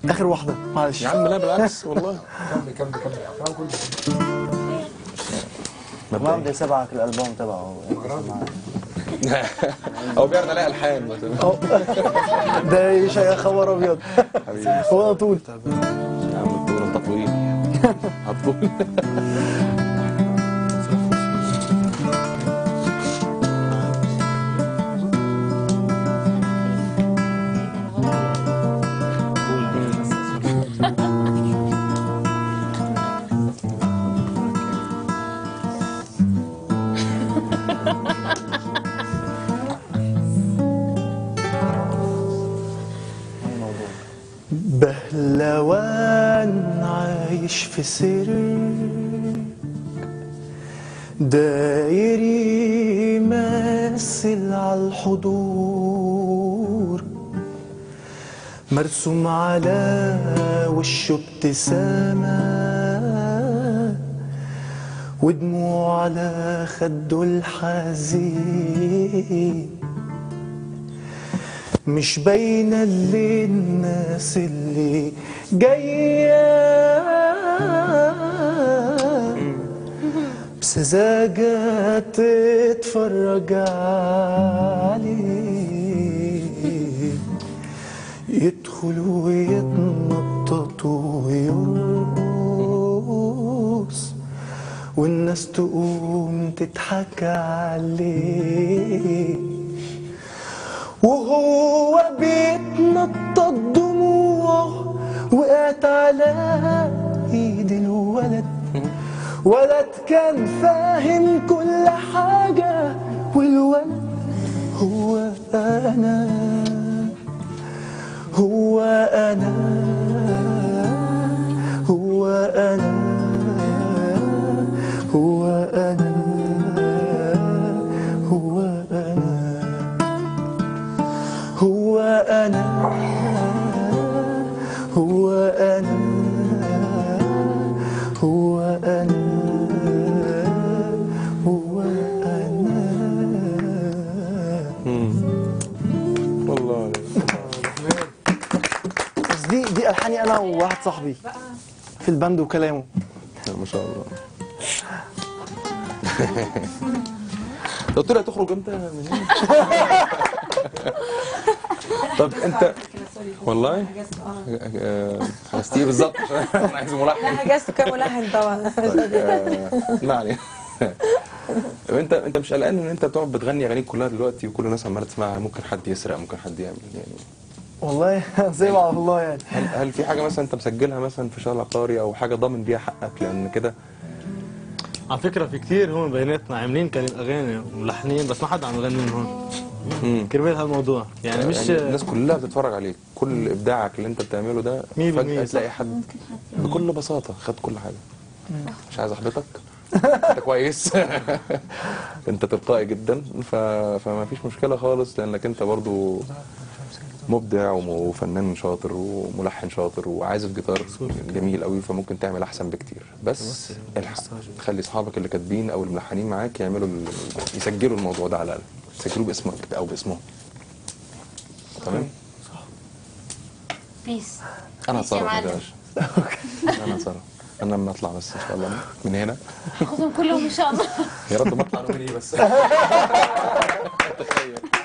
اخر واحده معلش يا عم لا بالعكس والله كمل كمل كمل كمل كله ما مبدئيا بدي اسمعك الالبوم تبعه هو بيعرض عليها الحان مثلا ده شيء خبر ابيض حبيبي هو على طول يا عم طول انت طويل هتطول بهلوان عايش في سر داير يمثل على الحضور مرسوم على وشه ابتسامة ودموع على خده الحزين مش باينة للناس اللي جاية بسذاجة تتفرج عليه يدخل ويتنطط ويرقص والناس تقوم تضحك عليه وهو بيتنطط دموعه وقعت على ايد الولد ولد كان فاهم كل حاجة والولد هو أنا هو أنا هو أنا هو أنا هو أنا هو أنا هو أنا هو أنا هو أنا والله عليك. بس دي دي ألحاني أنا وواحد صاحبي في الباند وكلامه لا، ما شاء الله قلت لها تخرج امتى من هنا طب انت والله آه، حجزتيه بالظبط عشان انا عايز لا ملحن حجزته كملحن طبعا طيب، آه، ما علينا طب انت انت مش قلقان ان انت بتقعد بتغني اغانيك كلها دلوقتي وكل الناس عماله تسمعها ممكن حد يسرق ممكن حد يعمل يعني والله زي ما الله يعني هل, هل في حاجه مثلا انت مسجلها مثلا في شارع عقاري او حاجه ضامن بيها حقك لان كده على فكره في كتير هم بيناتنا عاملين كان الاغاني ملحنين بس ما حد عم يغني من هون مم. كرمال هالموضوع يعني مش يعني الناس كلها بتتفرج عليك كل ابداعك اللي انت بتعمله ده مية بالمية فجاه صح. تلاقي حد بكل بساطه خد كل حاجه مش عايز احبطك انت كويس انت تلقائي جدا ف... فما فيش مشكله خالص لانك انت برضو مبدع وم- وفنان شاطر وملحن شاطر وعازف جيتار جميل قوي فممكن تعمل احسن بكتير بس الحق خلي اصحابك اللي كاتبين او الملحنين معاك يعملوا ال... يسجلوا الموضوع ده على الاقل يسجلوه باسمك او باسمهم تمام بيس انا بيس يا هتصرف ما معلم. تقلقش انا هتصرف انا لما اطلع بس ان شاء الله من هنا خذهم كلهم ان شاء الله يا رب ما اطلع انا مني بس تخيل